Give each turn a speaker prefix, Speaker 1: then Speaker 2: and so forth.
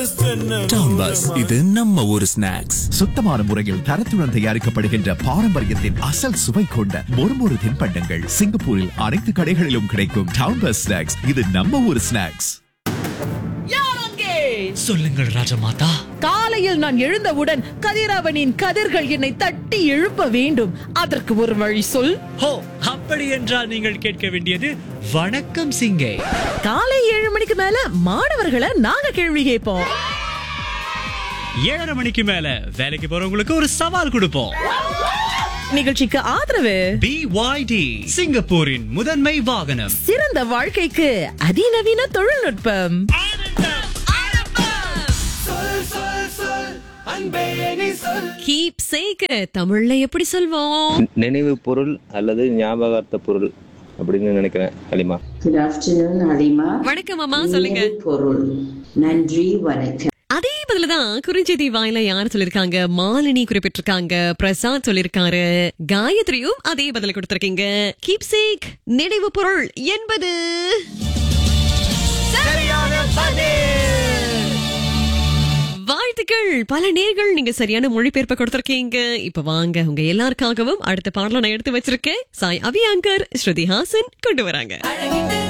Speaker 1: town bus இது நம்ம ஒரு ஸ்நாக்ஸ்
Speaker 2: சுத்தமான முறையில் தரத்துடன் தயாரிக்கப்படுகின்ற பாரம்பரியத்தின் அசல் சுவை கொண்ட மொறுமொறு தின்பண்டங்கள் சிங்கப்பூரில் அனைத்து கடைகளிலும் கிடைக்கும் டவுன் பஸ் ஸ்நாக்ஸ் இது நம்ம ஒரு ஸ்நாக்ஸ்
Speaker 3: சொல்லுங்கள் ராஜமாதா
Speaker 4: காலையில் நான் எழுந்தவுடன் கதிரவனின் கதிர்கள் என்னை தட்டி எழுப்ப வேண்டும் அதற்கு ஒரு வழி சொல்
Speaker 3: ஹோ அப்படி என்றால் நீங்கள் கேட்க வேண்டியது வணக்கம் சிங்கே
Speaker 4: காலை ஏழு மணிக்கு மேல மாணவர்களை நாங்க கேள்வி கேட்போம்
Speaker 3: ஏழரை மணிக்கு மேல வேலைக்கு போறவங்களுக்கு ஒரு சவால் கொடுப்போம்
Speaker 4: நிகழ்ச்சிக்கு ஆதரவு
Speaker 3: பிஒய்டி சிங்கப்பூரின் முதன்மை வாகனம்
Speaker 4: சிறந்த வாழ்க்கைக்கு அதிநவீன தொழில்நுட்பம்
Speaker 5: கீப் சேக்க தமிழ்ல எப்படி சொல்வோம்
Speaker 6: நினைவு பொருள் அல்லது ஞாபகார்த்த பொருள் அப்படின்னு நினைக்கிறேன் ஹலிமா
Speaker 7: குட் ஆஃப்டர்நூன் ஹலிமா
Speaker 5: வணக்கம் அம்மா சொல்லுங்க
Speaker 7: நினைவு பொருள் நன்றி வணக்கம்
Speaker 5: அதே பதில தான் குறுஞ்செய்தி வாயில யார் சொல்லிருக்காங்க மாலினி குறிப்பிட்டிருக்காங்க பிரசாத் சொல்லிருக்காரு காயத்ரியும் அதே பதில கொடுத்திருக்கீங்க கீப் சேக் நினைவு பொருள் என்பது வாழ்த்துக்கள் பல நேர்கள் நீங்க சரியான மொழிபெயர்ப்பை கொடுத்திருக்கீங்க இப்ப வாங்க உங்க எல்லாருக்காகவும் அடுத்த பாடல நான் எடுத்து வச்சிருக்கேன் சாய் அபியாங்கர் ஸ்ருதி ஹாசன் கொண்டு வராங்க